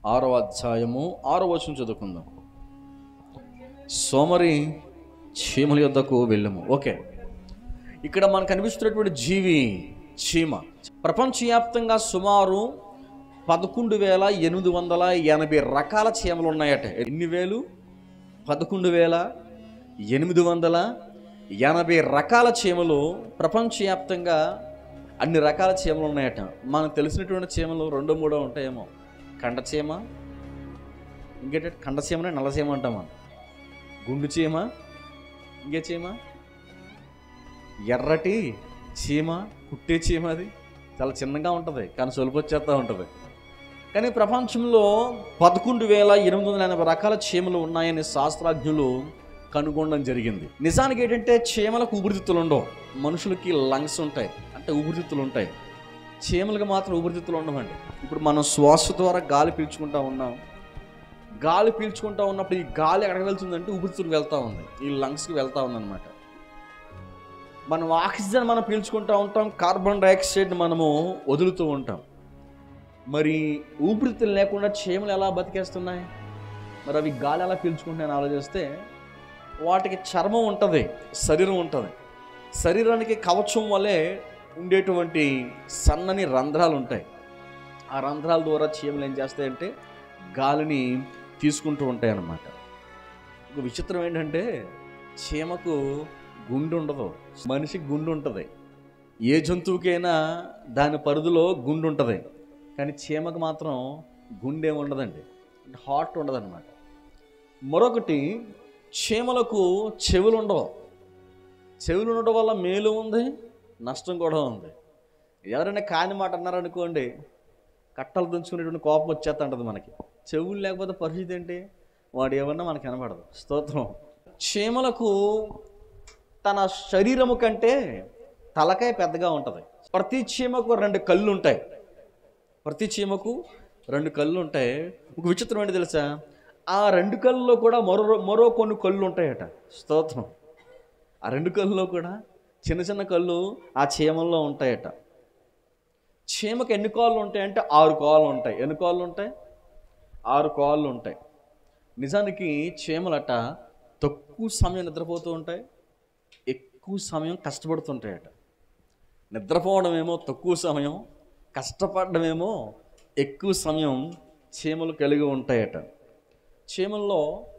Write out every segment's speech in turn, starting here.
ఆరో అధ్యాయము ఆరో వచనం చదువుకుందాం సోమరి చీమల యొద్దకు వెళ్ళము ఓకే ఇక్కడ మనకు కనిపిస్తున్నటువంటి జీవి చీమ ప్రపంచవ్యాప్తంగా సుమారు పదకొండు వేల ఎనిమిది వందల ఎనభై రకాల చీమలు ఉన్నాయట ఎన్ని వేలు పదకొండు వేల ఎనిమిది వందల ఎనభై రకాల చీమలు ప్రపంచవ్యాప్తంగా అన్ని రకాల చీమలు ఉన్నాయట మనకు తెలిసినటువంటి చీమలు రెండో మూడో ఉంటాయేమో కండ చీమ ఇంకేంటే కండ చీమనే నల్ల చీమ అంటాం మనం గుండు చీమ ఇంకే చీమ ఎర్రటి చీమ కుట్టే చీమ అది చాలా చిన్నగా ఉంటుంది కానీ సొలుపు వచ్చేస్తూ ఉంటుంది కానీ ప్రపంచంలో పదకొండు వేల ఎనిమిది వందల ఎనభై రకాల చీమలు ఉన్నాయని శాస్త్రజ్ఞులు కనుగొనడం జరిగింది నిజానికి ఏంటంటే చీమలకు ఊపిరితిత్తులు ఉండవు మనుషులకి లంగ్స్ ఉంటాయి అంటే ఊపిరితిత్తులు ఉంటాయి చీమలకు మాత్రం ఊపిరితిత్తులు ఉండవండి ఇప్పుడు మనం శ్వాస ద్వారా గాలి పీల్చుకుంటా ఉన్నాం గాలి పీల్చుకుంటా ఉన్నప్పుడు ఈ గాలి ఎక్కడికి వెళ్తుందంటే ఊపిరితిత్తులకు వెళ్తూ ఉంది ఈ లంగ్స్కి వెళ్తూ ఉందన్నమాట మనం ఆక్సిజన్ మనం పీల్చుకుంటూ ఉంటాం కార్బన్ డైఆక్సైడ్ మనము వదులుతూ ఉంటాం మరి ఊపిరితిత్తులు లేకుండా చీమలు ఎలా బతికేస్తున్నాయి మరి అవి గాలి ఎలా పీల్చుకుంటున్నాయని ఆలోచిస్తే వాటికి చర్మం ఉంటుంది శరీరం ఉంటుంది శరీరానికి కవచం వలె ఉండేటువంటి సన్నని రంధ్రాలు ఉంటాయి ఆ రంధ్రాల ద్వారా చీమలు ఏం చేస్తాయంటే గాలిని తీసుకుంటూ ఉంటాయి అన్నమాట ఒక విచిత్రం ఏంటంటే చీమకు గుండు ఉండదు మనిషికి గుండు ఉంటుంది ఏ జంతువుకైనా దాని పరిధిలో గుండు ఉంటుంది కానీ చీమకు మాత్రం గుండె ఉండదండి హార్ట్ ఉండదన్నమాట మరొకటి చీమలకు చెవులు ఉండవు చెవులు ఉండడం వల్ల మేలు ఉంది నష్టం కూడా ఉంది ఎవరైనా కాని మాట అన్నారనుకోండి కట్టలు దంచుకునేటువంటి కోపం వచ్చేస్తా ఉంటుంది మనకి చెవులు లేకపోతే పరిస్థితి ఏంటి వాడు ఏమన్నా మనకు కనబడదు స్తోత్రం చీమలకు తన శరీరము కంటే తలకాయ పెద్దగా ఉంటుంది ప్రతి చీమకు రెండు కళ్ళు ఉంటాయి ప్రతి చీమకు రెండు కళ్ళు ఉంటాయి ఒక విచిత్రం ఏంటి తెలుసా ఆ రెండు కళ్ళలో కూడా మరో మరో కొన్ని కళ్ళు ఉంటాయట స్తోత్రం ఆ రెండు కళ్ళలో కూడా చిన్న చిన్న కళ్ళు ఆ చీమల్లో ఉంటాయట చీమకు ఎన్ని కాళ్ళు ఉంటాయంటే ఆరు కాళ్ళు ఉంటాయి ఎన్ని కాళ్ళు ఉంటాయి ఆరు కాళ్ళు ఉంటాయి నిజానికి చీమలట తక్కువ సమయం నిద్రపోతూ ఉంటాయి ఎక్కువ సమయం కష్టపడుతుంటాయట నిద్రపోవడం ఏమో తక్కువ సమయం కష్టపడమేమో ఎక్కువ సమయం చీమలు కలిగి ఉంటాయట చీమల్లో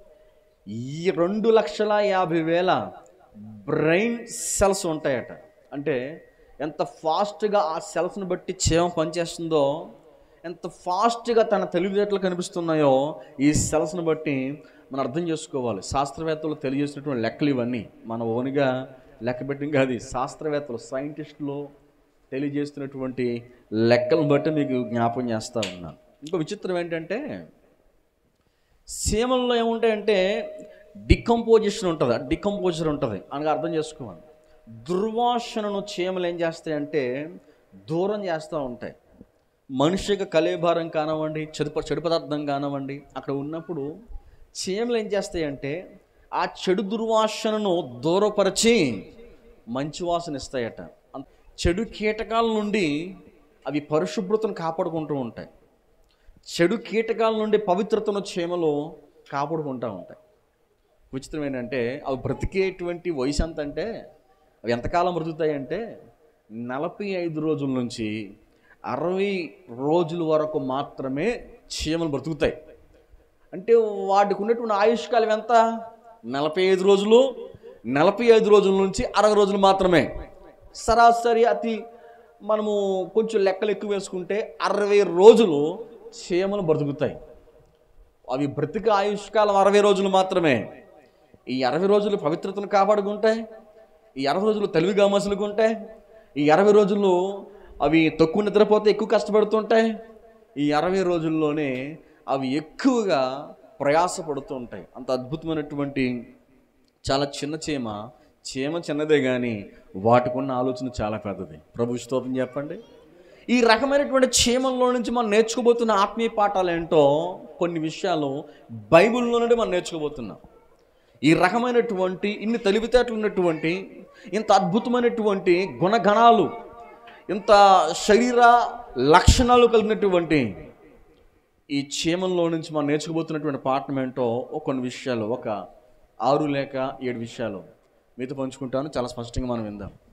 ఈ రెండు లక్షల యాభై వేల బ్రెయిన్ సెల్స్ ఉంటాయట అంటే ఎంత ఫాస్ట్గా ఆ సెల్స్ని బట్టి చీమ పనిచేస్తుందో ఎంత ఫాస్ట్గా తన తెలివితేటలు కనిపిస్తున్నాయో ఈ సెల్స్ని బట్టి మనం అర్థం చేసుకోవాలి శాస్త్రవేత్తలు తెలియజేసినటువంటి లెక్కలు ఇవన్నీ మన ఓన్గా లెక్క పెట్టిన కాదు శాస్త్రవేత్తలు సైంటిస్టులు తెలియజేస్తున్నటువంటి లెక్కలను బట్టి మీకు జ్ఞాపం చేస్తూ ఉన్నాను ఇంకో విచిత్రం ఏంటంటే సీమల్లో ఏముంటాయంటే డికంపోజిషన్ ఉంటుంది డికంపోజర్ ఉంటుంది అనగా అర్థం చేసుకోవాలి దుర్వాసనను చీమలు ఏం చేస్తాయంటే దూరం చేస్తూ ఉంటాయి మనిషికి కలేభారం కానివ్వండి చెడు ప- చెడు పదార్థం కానివ్వండి అక్కడ ఉన్నప్పుడు చీమలు ఏం చేస్తాయంటే ఆ చెడు దుర్వాసనను దూరపరిచి మంచి వాసన ఇస్తాయట అం- చెడు కీటకాల నుండి అవి పరిశుభ్రతను కాపాడుకుంటూ ఉంటాయి చెడు కీటకాల నుండి పవిత్రతను చీమలు కాపాడుకుంటూ ఉంటాయి విచిత్రం ఏంటంటే అవి బ్రతికేటువంటి వయసు ఎంత అంటే అవి ఎంతకాలం బ్రతుకుతాయంటే నలభై ఐదు రోజుల నుంచి అరవై రోజుల వరకు మాత్రమే చీమలు బ్రతుకుతాయి అంటే వాటికి ఉన్నటువంటి ఆయుష్కాలం ఎంత నలభై ఐదు రోజులు నలభై ఐదు రోజుల నుంచి అరవై రోజులు మాత్రమే సరాసరి అతి మనము కొంచెం లెక్కలు ఎక్కువ వేసుకుంటే అరవై రోజులు చీమలు బ్రతుకుతాయి అవి బ్రతిక ఆయుష్కాలం అరవై రోజులు మాత్రమే ఈ అరవై రోజులు పవిత్రతను కాపాడుకుంటాయి ఈ అరవై రోజులు తెలివిగా మసులుకుంటాయి ఈ అరవై రోజులు అవి తక్కువ నిద్రపోతే ఎక్కువ కష్టపడుతుంటాయి ఈ అరవై రోజుల్లోనే అవి ఎక్కువగా ప్రయాసపడుతూ ఉంటాయి అంత అద్భుతమైనటువంటి చాలా చిన్న చీమ చీమ చిన్నదే కానీ వాటికి ఉన్న ఆలోచన చాలా పెద్దది ప్రభు స్తోత్రం చెప్పండి ఈ రకమైనటువంటి చీమల్లో నుంచి మనం నేర్చుకోబోతున్న ఆత్మీయ పాఠాలు ఏంటో కొన్ని విషయాలు బైబిల్లో నుండి మనం నేర్చుకోబోతున్నాం ఈ రకమైనటువంటి ఇన్ని తెలివితేటలు ఉన్నటువంటి ఇంత అద్భుతమైనటువంటి గుణగణాలు ఇంత శరీర లక్షణాలు కలిగినటువంటి ఈ చీమల్లో నుంచి మనం నేర్చుకోబోతున్నటువంటి పాఠం ఏంటో ఒక కొన్ని విషయాలు ఒక ఆరు లేక ఏడు విషయాలు మీతో పంచుకుంటాను చాలా స్పష్టంగా మనం విందాం